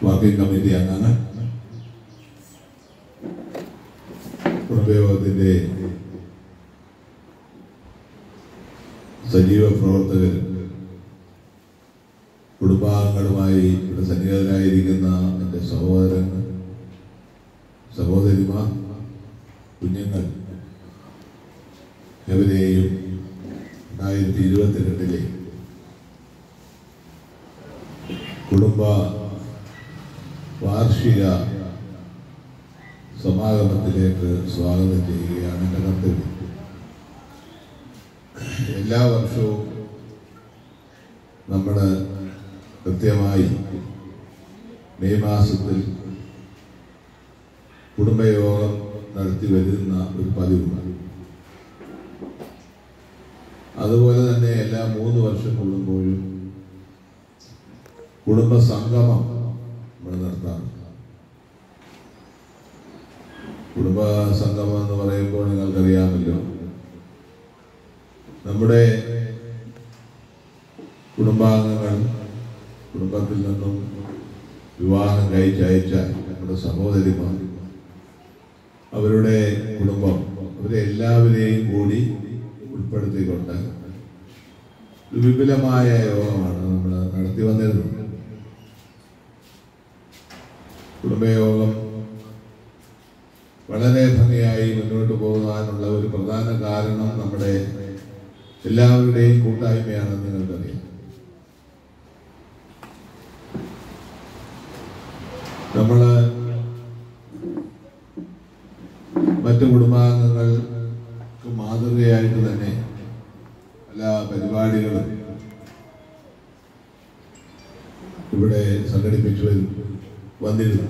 Working committee അംഗങ്ങൾ കുടുംബയോഗത്തിന്റെ സജീവ പ്രവർത്തകർ കുടുംബാംഗങ്ങളുമായി ഇവിടെ സന്നിഹിതരായിരിക്കുന്ന എൻ്റെ സഹോദരങ്ങൾ സഹോദരിമാർ കുഞ്ഞുങ്ങൾ എവരെയും രണ്ടായിരത്തി ഇരുപത്തിരണ്ടിലെ കുടുംബ വാർഷിക സമാഗമത്തിലേക്ക് സ്വാഗതം ചെയ്യുകയാണ് എൻ്റെ കർത്തവ്യം എല്ലാ വർഷവും നമ്മൾ കൃത്യമായി മെയ് മാസത്തിൽ കുടുംബയോഗം നടത്തി വരുന്ന ഒരു പതിവുണ്ട് അതുപോലെ തന്നെ എല്ലാ മൂന്ന് വർഷം കൊള്ളുമ്പോഴും കുടുംബ സംഗമം നമ്മൾ നടത്താറുണ്ട് കുടുംബ സംഗമം എന്ന് പറയുമ്പോൾ നിങ്ങൾക്കറിയാമല്ലോ നമ്മുടെ കുടുംബാംഗങ്ങൾ കുടുംബത്തിൽ നിന്നും വിവാഹം കഴിച്ചയച്ച നമ്മുടെ സഹോദരിമാർ അവരുടെ കുടുംബം അവരെ എല്ലാവരെയും കൂടി ഉൾപ്പെടുത്തിക്കൊണ്ട് ഒരു വിപുലമായ യോഗമാണ് നമ്മൾ നടത്തി വന്നിരുന്നത് കുടുംബയോഗം വളരെ ഭംഗിയായി മുന്നോട്ട് പോകാനുള്ള ഒരു പ്രധാന കാരണം നമ്മുടെ എല്ലാവരുടെയും കൂട്ടായ്മയാണെന്ന് നിങ്ങൾക്കറിയാം നമ്മള് മറ്റു കുടുംബാംഗങ്ങൾക്ക് മാതൃകയായിട്ട് തന്നെ പല പരിപാടികളും ഇവിടെ സംഘടിപ്പിച്ചു വരും വന്നിരുന്നു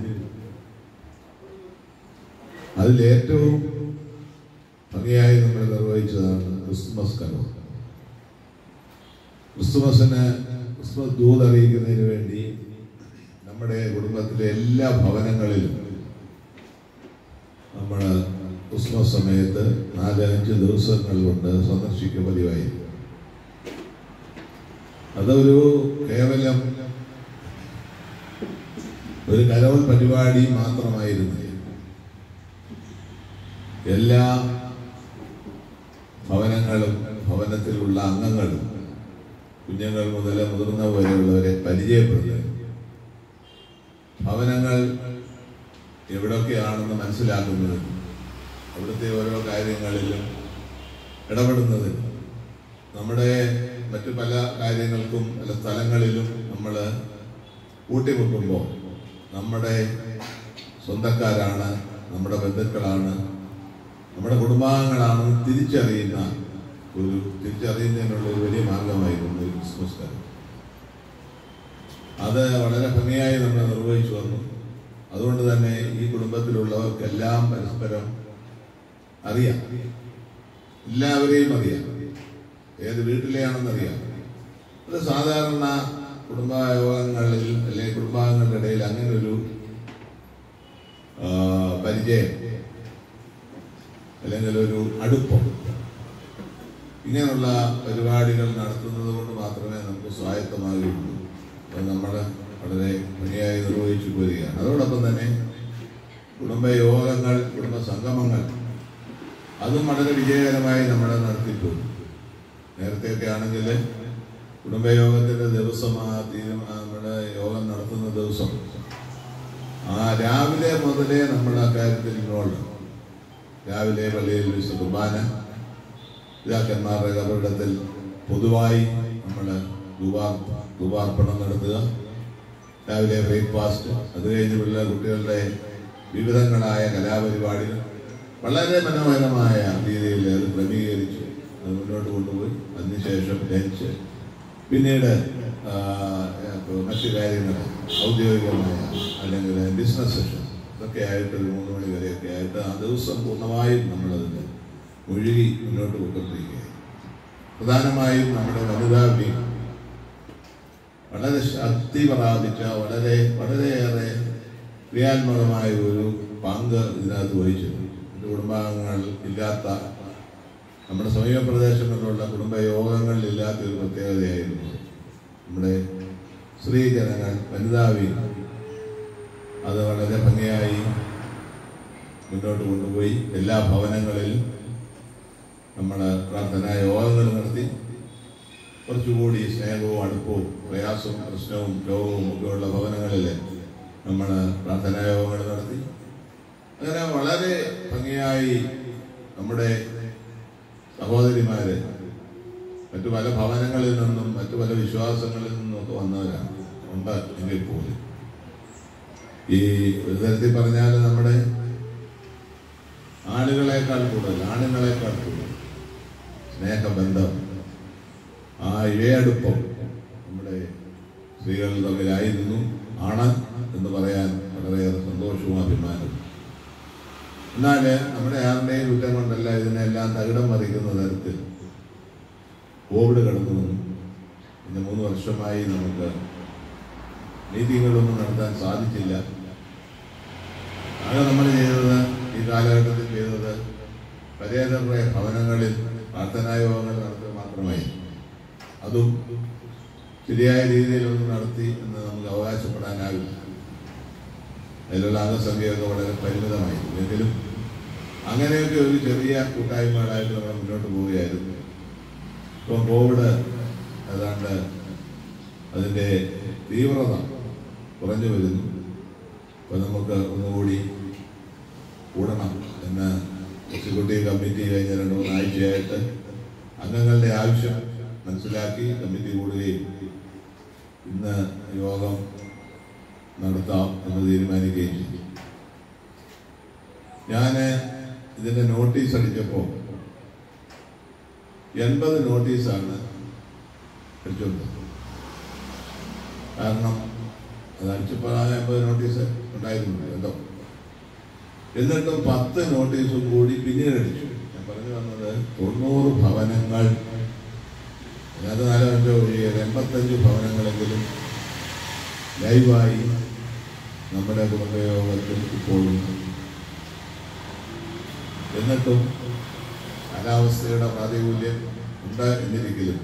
അതിലേറ്റവും ഭംഗിയായി നമ്മൾ നിർവഹിച്ചതാണ് ക്രിസ്തുമസ് കലോ ക്രിസ്തുമസിന് ക്രിസ്തുമസ് ദൂത് അറിയിക്കുന്നതിന് വേണ്ടി നമ്മുടെ കുടുംബത്തിലെ എല്ലാ ഭവനങ്ങളിലും നമ്മൾ ക്രിസ്മസ് സമയത്ത് നാലഞ്ച് ദിവസങ്ങൾ കൊണ്ട് സന്ദർശിക്കുക പതിവായി അതൊരു കേവലം ഒരു കരോൾ പരിപാടി മാത്രമായിരുന്നു എല്ലാ ഭവനങ്ങളും ഭവനത്തിലുള്ള അംഗങ്ങളും കുഞ്ഞുങ്ങൾ മുതൽ മുതിർന്ന വരെയുള്ളവരെ പരിചയപ്പെടുന്നത് ഭവനങ്ങൾ എവിടൊക്കെയാണെന്ന് മനസ്സിലാക്കുന്നത് അവിടുത്തെ ഓരോ കാര്യങ്ങളിലും ഇടപെടുന്നത് നമ്മുടെ മറ്റു പല കാര്യങ്ങൾക്കും പല സ്ഥലങ്ങളിലും നമ്മൾ കൂട്ടിമുട്ടുമ്പോൾ നമ്മുടെ സ്വന്തക്കാരാണ് നമ്മുടെ ബന്ധുക്കളാണ് നമ്മുടെ കുടുംബാംഗങ്ങളാണെന്ന് തിരിച്ചറിയുന്ന ഒരു തിരിച്ചറിയുന്നതിനുള്ള ഒരു വലിയ മാർഗമായിരുന്നു ഈ ക്രിസ്മസ് കാലം അത് വളരെ ഭംഗിയായി നമ്മൾ നിർവഹിച്ചു വന്നു അതുകൊണ്ട് തന്നെ ഈ കുടുംബത്തിലുള്ളവർക്കെല്ലാം പരസ്പരം അറിയാം എല്ലാവരെയും അറിയാം ഏത് വീട്ടിലെയാണെന്നറിയാം അത് സാധാരണ കുടുംബയോഗങ്ങളിൽ അല്ലെങ്കിൽ കുടുംബാംഗങ്ങളുടെ ഇടയിൽ അങ്ങനെ ഒരു ആ, പരിചയം അല്ലെങ്കിൽ ഒരു അടുപ്പം ഇങ്ങനെയുള്ള പരിപാടികൾ നടത്തുന്നത് കൊണ്ട് മാത്രമേ നമുക്ക് സ്വായത്തമാകുകയുള്ളൂ അത് നമ്മൾ വളരെ ഭംഗിയായി നിർവഹിച്ചു പോരുകയാണ് അതോടൊപ്പം തന്നെ കുടുംബയോഗങ്ങൾ കുടുംബ സംഗമങ്ങൾ അതും വളരെ വിജയകരമായി നമ്മൾ നടത്തിപ്പോയി നേരത്തെയൊക്കെ ആണെങ്കിൽ കുടുംബയോഗത്തിന്റെ ദിവസം ആ തീരുമാ നമ്മുടെ യോഗം നടത്തുന്ന ദിവസം ആ രാവിലെ മുതലേ നമ്മൾ ആ കാര്യത്തിൽ ഇൻവോൾവ് രാവിലെ പള്ളിയിൽ വിശുദ്ധ കുർബാന പിതാക്കന്മാരുടെ കബറിടത്തിൽ പൊതുവായി നമ്മൾ ദുബാർപ്പണം നടത്തുക രാവിലെ ബ്രേക്ക്ഫാസ്റ്റ് അത് കഴിഞ്ഞ് പിള്ളേർ കുട്ടികളുടെ വിവിധങ്ങളായ കലാപരിപാടികൾ വളരെ മനോഹരമായ രീതിയിൽ അത് ക്രമീകരിച്ചു അത് മുന്നോട്ട് കൊണ്ടുപോയി അതിനുശേഷം ലഞ്ച് പിന്നീട് ആ, ഇപ്പൊ മറ്റു കാര്യങ്ങൾ ഔദ്യോഗികമായ അല്ലെങ്കിൽ ബിസിനസ് സെഷൻ ഇതൊക്കെ ആയിട്ട് ഒരു മൂന്ന് മണി വരെയൊക്കെ ആയിട്ട് ആ ദിവസം പൂർണ്ണമായും നമ്മളതിൽ മുഴുകി മുന്നോട്ട് പോയിക്കൊണ്ടിരിക്കുകയായി പ്രധാനമായും നമ്മുടെ വനിതാ വിംഗ് വളരെ ശക്തി പ്രാപിച്ച വളരെ വളരെയേറെ ക്രിയാത്മകമായ ഒരു പങ്ക് ഇതിനകത്ത് വഹിച്ചിട്ടുണ്ട് എൻ്റെ കുടുംബാംഗങ്ങൾ ഇല്ലാത്ത നമ്മുടെ സമീപ പ്രദേശങ്ങളിലുള്ള കുടുംബ യോഗങ്ങളിൽ ഇല്ലാത്ത ഒരു പ്രത്യേകതയായിരുന്നു നമ്മുടെ സ്ത്രീജനങ്ങൾ വനിതാ വിംഗ് മുന്നോട്ട് കൊണ്ടുപോയി എല്ലാ ഭവനങ്ങളിലും നമ്മൾ പ്രാർത്ഥനാ യോഗങ്ങൾ നടത്തി കുറച്ചുകൂടി സ്നേഹവും അടുപ്പവും പ്രയാസവും പ്രശ്നവും രോഗവും ഒക്കെയുള്ള ഭവനങ്ങളിൽ നമ്മൾ പ്രാർത്ഥനാ യോഗങ്ങൾ നടത്തി അങ്ങനെ വളരെ ഭംഗിയായി നമ്മുടെ സഹോദരിമാര് മറ്റു പല ഭവനങ്ങളിൽ നിന്നും മറ്റു പല വിശ്വാസങ്ങളിൽ നിന്നും ഒക്കെ വന്നവരാണ് ഉണ്ട് എങ്കിൽ പോലും ഈ ഒരു തരത്തിൽ പറഞ്ഞാൽ നമ്മുടെ ആളുകളെക്കാൾ കൂടുതൽ ആണുങ്ങളെക്കാൾ കൂടുതൽ സ്നേഹബന്ധം ആ ഇഴയടുപ്പം നമ്മുടെ സ്ത്രീകൾ തമ്മിലായിരുന്നു ആണ് എന്ന് പറയാൻ വളരെയേറെ സന്തോഷവും അഭിമാനവും എന്നാൽ നമ്മുടെ ആരുടെയും കുറ്റം കൊണ്ടല്ല ഇതിനെല്ലാം തകിടം മറിക്കുന്ന തരത്തിൽ കോവിഡ് കടന്നു വന്നു ഇന്ന് മൂന്ന് വർഷമായി നമുക്ക് മീറ്റിങ്ങുകളൊന്നും നടത്താൻ സാധിച്ചില്ല ആകെ നമ്മൾ ചെയ്തത് ഈ കാലഘട്ടത്തിൽ ചെയ്തത് പലതരം ഭവനങ്ങളിൽ പ്രാർത്ഥനാ യോഗങ്ങൾ നടത്തുക മാത്രമായി അതും ശരിയായ രീതിയിലൊന്നും നടത്തി എന്ന് നമുക്ക് അവകാശപ്പെടാനാവില്ല അതിലുള്ള അംഗസംഖ്യയൊക്കെ വളരെ പരിമിതമായി എങ്കിലും അങ്ങനെയൊക്കെ ഒരു ചെറിയ കൂട്ടായ്മകളായിട്ട് നമ്മൾ മുന്നോട്ട് പോവുകയായിരുന്നു ഇപ്പം കോവിഡ് ഏതാണ്ട് അതിൻ്റെ തീവ്രത കുറഞ്ഞു വരുന്നു അപ്പോൾ നമുക്ക് ഒന്നുകൂടി കൂടണം എന്ന് എക്സിക്യൂട്ടീവ് കമ്മിറ്റി കഴിഞ്ഞ രണ്ട് മൂന്നാഴ്ചയായിട്ട് അംഗങ്ങളുടെ ആവശ്യം മനസ്സിലാക്കി കമ്മിറ്റി കൂടുകയും ഇന്ന് യോഗം നടത്താം എന്ന് തീരുമാനിക്കുകയും ചെയ്തു ഞാൻ ഇതിന്റെ നോട്ടീസ് അടിച്ചപ്പോൾ എൺപത് നോട്ടീസാണ് അടിച്ചുകൊണ്ട് കാരണം അത് അടിച്ചപ്പോൾ ആ എൺപത് നോട്ടീസ് ഉണ്ടായിരുന്നു എന്തോ എന്നിട്ടും പത്ത് നോട്ടീസും കൂടി പിന്നീട് അടിച്ചു ഞാൻ പറഞ്ഞു വന്നത് തൊണ്ണൂറ് ഭവനങ്ങൾ അതിനകത്ത് നാലോ അഞ്ചോ ഒഴികെ എൺപത്തഞ്ച് ഭവനങ്ങളെങ്കിലും ലൈവായി നമ്മുടെ കുടുംബയോഗത്തിൽ ഇപ്പോഴും എന്നിട്ടും കാലാവസ്ഥയുടെ പ്രാതികൂല്യം ഉണ്ട് എന്നിരിക്കലും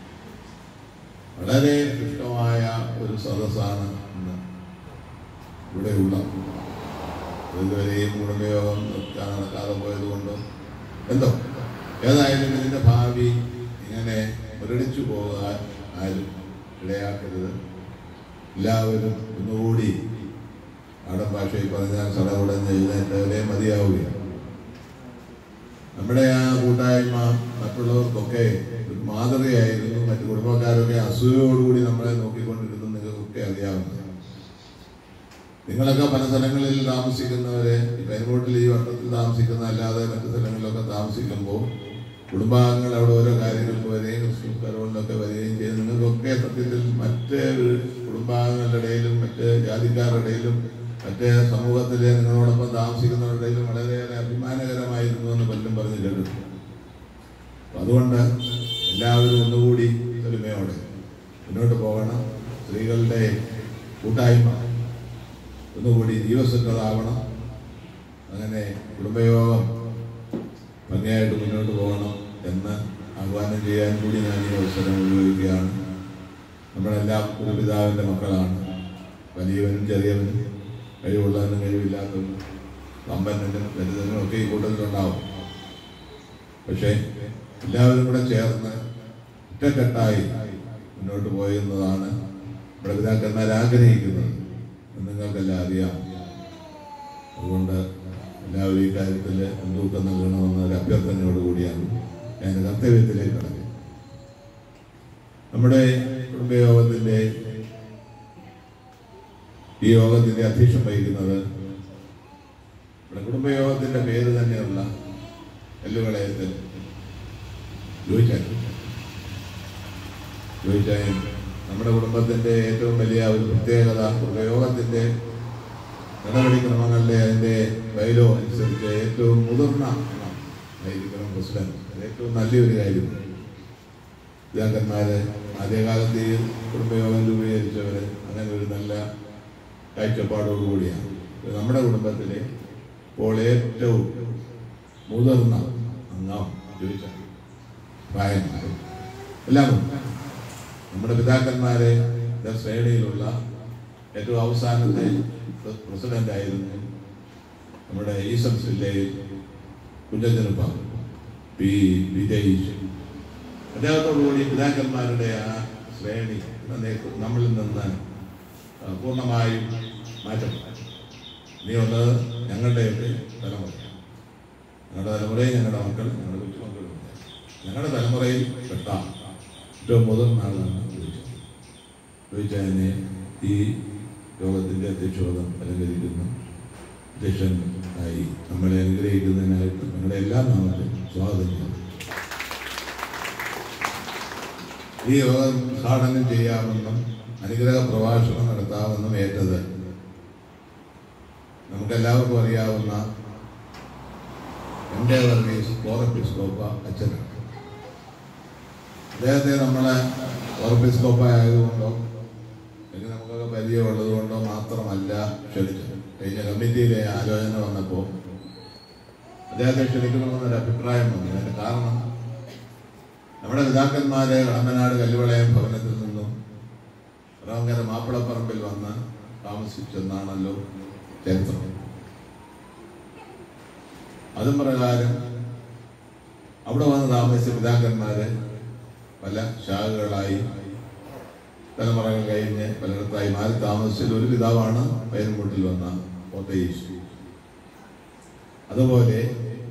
വളരെ ഇഷ്ടമായ ഒരു സദസ്സാണ് ഇന്ന് ഇവിടെയുള്ള ഇതുവരെയും കുടുംബയോഗം നിർത്താൻ നടക്കാതെ പോയത് കൊണ്ട് എന്തോ ഏതായാലും ഇതിന്റെ ഭാവി ഇങ്ങനെ മുരടിച്ചു പോകാൻ ആരും ഇടയാക്കരുത് എല്ലാവരും ഒന്നുകൂടി നാടൻ ഭാഷയിൽ പറഞ്ഞാൽ സടകുടഞ്ഞ് എഴുന്നേറ്റവരെ മതിയാവുകയാണ് നമ്മുടെ ആ കൂട്ടായ്മ മറ്റുള്ളവർക്കൊക്കെ ഒരു മാതൃകയായിരുന്നു മറ്റു കുടുംബക്കാരൊക്കെ അസൂയോടുകൂടി നമ്മളെ നോക്കിക്കൊണ്ടിരുന്നു നിങ്ങൾക്കൊക്കെ അറിയാവുന്നതാണ് നിങ്ങളൊക്കെ പല സ്ഥലങ്ങളിൽ താമസിക്കുന്നവരെ ഈ പെരുമ്പോട്ടിൽ ഈ വട്ടത്തിൽ താമസിക്കുന്ന അല്ലാതെ മറ്റു സ്ഥലങ്ങളിലൊക്കെ താമസിക്കുമ്പോൾ കുടുംബാംഗങ്ങൾ അവിടെ ഓരോ കാര്യങ്ങൾക്ക് വരികയും ക്രിസ്ത്യൻ കരോളിലൊക്കെ വരികയും ചെയ്ത് നിങ്ങൾക്കൊക്കെ സത്യത്തിൽ മറ്റ് കുടുംബാംഗങ്ങളുടെ ഇടയിലും മറ്റ് ജാതിക്കാരുടെ ഇടയിലും മറ്റ് സമൂഹത്തിലെ നിങ്ങളോടൊപ്പം താമസിക്കുന്നവരുടെ ഇടയിലും വളരെയേറെ അഭിമാനകരമായിരുന്നു എന്ന് പലരും പറഞ്ഞു കേട്ടിട്ടുണ്ട് അപ്പൊ അതുകൊണ്ട് എല്ലാവരും ഒന്നുകൂടി ഒരുമയോടെ മുന്നോട്ട് പോകണം സ്ത്രീകളുടെ കൂട്ടായ്മ ഒന്നുകൂടി ജീവസുറ്റതാവണം അങ്ങനെ കുടുംബയോഗം ഭംഗിയായിട്ട് മുന്നോട്ട് പോകണം എന്ന് ആഹ്വാനം ചെയ്യാൻ കൂടി ഞാൻ ഈ അവസരം ഉപയോഗിക്കുകയാണ് നമ്മളെല്ലാം ഒരു പിതാവിൻ്റെ മക്കളാണ് വലിയവനും ചെറിയവനും കഴിവുള്ളവനും കഴിവില്ലാത്തവനും സമ്പന്നനും ദരിദ്രനും ഒക്കെ ഈ കൂട്ടത്തിലുണ്ടാവും പക്ഷേ എല്ലാവരും കൂടെ ചേർന്ന് ഒറ്റക്കെട്ടായി മുന്നോട്ട് പോയെന്നതാണ് നമ്മുടെ പിതാക്കന്മാർ ആഗ്രഹിക്കുന്നത് എന്ന് നിങ്ങൾക്കെല്ലാം അറിയാം അതുകൊണ്ട് എല്ലാവരും ഈ കാര്യത്തിൽ മുൻതൂക്കം നൽകണമെന്ന ഒരു അഭ്യർത്ഥനയോട് കൂടിയാണ് ഞാൻ കർത്തവ്യത്തിലേക്ക് കടക്കുന്നത് നമ്മുടെ കുടുംബയോഗത്തിന്റെ ഈ യോഗത്തിന്റെ അധ്യക്ഷം വഹിക്കുന്നത് നമ്മുടെ കുടുംബയോഗത്തിന്റെ പേര് തന്നെയുള്ള എല്ലുകളയത്തിൽ ജോയിച്ചാൻ ജോയിച്ചാൻ നമ്മുടെ കുടുംബത്തിന്റെ ഏറ്റവും വലിയ ഒരു പ്രത്യേകത കുടുംബയോഗത്തിന്റെ നടപടിക്രമങ്ങളുടെ അതിന്റെ ബൈലോ അനുസരിച്ച് ഏറ്റവും മുതിർന്ന അംഗം ആയിരിക്കണം പ്രസിഡന്റ് അത് ഏറ്റവും നല്ലൊരു കാര്യം പിതാക്കന്മാര് ആദ്യകാലത്ത് ഈ കുടുംബയോഗം രൂപീകരിച്ചവര് അങ്ങനെ ഒരു നല്ല കാഴ്ചപ്പാടോടുകൂടിയാണ് ഇത് നമ്മുടെ കുടുംബത്തിലെ ഇപ്പോൾ ഏറ്റവും മുതിർന്ന അംഗം ചോദിച്ച പ്രായമായ എല്ലാം ഉണ്ട്. നമ്മുടെ പിതാക്കന്മാരെ ന്റെ ശ്രേണിയിലുള്ള ഏറ്റവും അവസാനത്തെ പ്രസിഡന്റ് ആയിരുന്നു നമ്മുടെ ഈസംസ് ജില്ലയിൽ കുഞ്ഞച്ചനുപ്പ പി വിജയിച്ചു അദ്ദേഹത്തോടുകൂടി പിതാക്കന്മാരുടെ ആ ശ്രേണി നന്നേ- നമ്മളിൽ നിന്ന് ആ, പൂർണ്ണമായും മാറ്റം നീ വന്നത് ഞങ്ങളുടെയൊക്കെ തലമുറയാണ് ഞങ്ങളുടെ തലമുറയിൽ ഞങ്ങളുടെ മക്കൾ ഞങ്ങളുടെ കൊച്ചുമക്കളും ഞങ്ങളുടെ തലമുറയിൽ പെട്ട ഏറ്റവും മുതിർന്ന ആളാണ് ചോദിച്ചത് ചോദിച്ചതിനെ ഈ യോഗത്തിൻ്റെ അധ്യക്ഷപദം അലങ്കരിക്കുന്നു അധ്യക്ഷൻ ആയി നമ്മളെ അനുഗ്രഹിക്കുന്നതിനായിട്ട് നിങ്ങളുടെ എല്ലാ നാമത്തിലും സ്വാഗതം ചെയ്യുന്നു ഈ യോഗം ഉദ്ഘാടനം ചെയ്യാമെന്നും അനുഗ്രഹ പ്രഭാഷണം നടത്താമെന്നും ഏറ്റത് നമുക്കെല്ലാവർക്കും അറിയാവുന്ന എൻ്റെ വർഗീസ് കോറപ്പിസ്കോപ്പ അച്ഛനാണ് അദ്ദേഹത്തെ നമ്മളെ കോറപ്പിസ്കോപ്പ ആയതുകൊണ്ടോ അല്ലെങ്കിൽ നമുക്കൊക്കെ പരിചയമുള്ളത് കൊണ്ടോ മാത്രമല്ല ക്ഷണിച്ചത് കഴിഞ്ഞ കമ്മിറ്റിയിലെ ആലോചന വന്നപ്പോൾ അദ്ദേഹത്തെ ക്ഷണിക്കണമെന്നൊരു അഭിപ്രായം വന്നു അതിന് കാരണം നമ്മുടെ പിതാക്കന്മാരെ കടമ്പനാട് കല്ലുവളയം ഭവനത്തിൽ നിന്നും റാങ്കര മാപ്പിളപ്പറമ്പിൽ വന്ന് താമസിച്ചെന്നാണല്ലോ ചരിത്രം അതും പ്രകാരം അവിടെ വന്ന് താമസിച്ച പിതാക്കന്മാര് പല ശാഖകളായി തലമുറകൾ കഴിഞ്ഞ് പലയിടത്തായി മാറി താമസിച്ചതിൽ ഒരു പിതാവാണ് പൈനംകൂട്ടിൽ വന്ന കോട്ടയേശു അതുപോലെ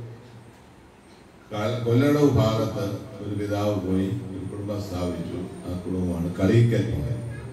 ക- കൊല്ലടവ് ഭാഗത്ത് ഒരു പിതാവ് പോയി ഒരു കുടുംബം സ്ഥാപിച്ചു ആ കുടുംബമാണ് കളീക്കൽ ഭവൻ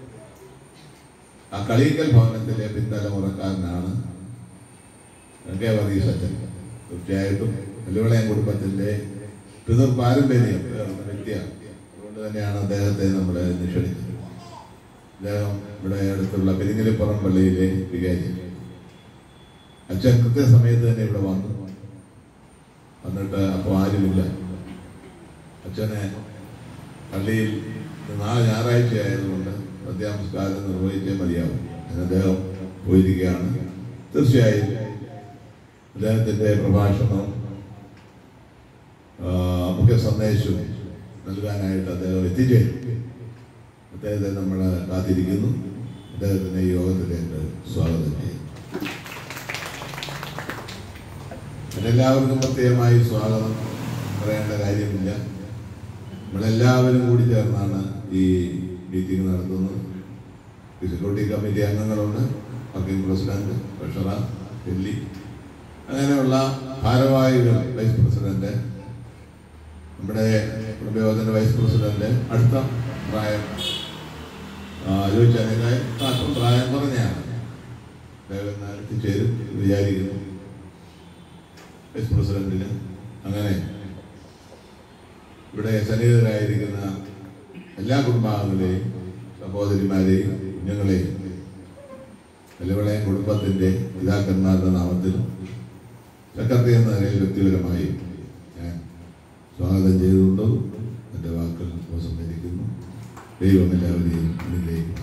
ആ കളീക്കൽ ഭവനത്തിലെ പിന്തലമുറക്കാരനാണ് കെ വർഗീസ് അച്ഛൻ തീർച്ചയായിട്ടും വെല്ലുവിളയം കുടുംബത്തിന്റെ പിതൃ പാരമ്പര്യം പേർന്ന വ്യക്തിയാണ് അതുകൊണ്ട് തന്നെയാണ് അദ്ദേഹത്തെ നമ്മൾ നിഷേധിച്ചത് അദ്ദേഹം ഇവിടെ അടുത്തുള്ള പെരിങ്ങലിപ്പുറം പള്ളിയിലെ വികാരി അച്ഛൻ കൃത്യസമയത്ത് തന്നെ ഇവിടെ വന്നു വന്നിട്ട് അപ്പോൾ ആരുമില്ല അച്ഛനെ പള്ളിയിൽ നാളെ ഞായറാഴ്ച ആയതുകൊണ്ട് സന്ധ്യാനമസ്കാരം നിർവഹിച്ചേ മതിയാവും അതിന് അദ്ദേഹം പോയിരിക്കുകയാണ് തീർച്ചയായും അദ്ദേഹത്തിന്റെ പ്രഭാഷണവും ആ, മുഖ്യ സന്ദേശവും നൽകാനായിട്ട് അദ്ദേഹം എത്തിച്ചേരും അദ്ദേഹത്തെ നമ്മൾ കാത്തിരിക്കുന്നു അദ്ദേഹത്തിനെ ഈ യോഗത്തിലേക്ക് സ്വാഗതം ചെയ്യും എല്ലാവർക്കും പ്രത്യേകമായി സ്വാഗതം പറയേണ്ട കാര്യമില്ല നമ്മളെല്ലാവരും കൂടി ചേർന്നാണ് ഈ മീറ്റിംഗ് നടത്തുന്നത് സെക്യൂരിറ്റി കമ്മിറ്റി അംഗങ്ങളുണ്ട് വർക്കിംഗ് പ്രസിഡന്റ് ട്രഷറർ ഡൽഹി അങ്ങനെയുള്ള ഭാരവാഹികൾ വൈസ് പ്രസിഡന്റ് നമ്മുടെ കുടുംബയോഗത്തിന്റെ വൈസ് പ്രസിഡന്റ് അടുത്ത പ്രായം ചോദിച്ചതിനേക്കാൾ അല്പം പ്രായം കുറഞ്ഞാണ് വേഗം എത്തിച്ചേരും എന്ന് വിചാരിക്കുന്നു വൈസ് പ്രസിഡന്റിന് അങ്ങനെ ഇവിടെ സന്നിഹിതരായിരിക്കുന്ന എല്ലാ കുടുംബാംഗങ്ങളെയും സഹോദരിമാരെയും കുഞ്ഞുങ്ങളെയും വെല്ലുവിളയം കുടുംബത്തിന്റെ പിതാക്കന്മാരുടെ നാമത്തിൽ സെക്രട്ടറി എന്ന നിലയിൽ വ്യക്തിപരമായി ഞാൻ സ്വാഗതം ചെയ്തുകൊണ്ട് എൻ്റെ വാക്കുകൾ ഉപസംഹരിക്കുന്നു ദൈവം എല്ലാവരെയും അനുഗ്രഹിക്കും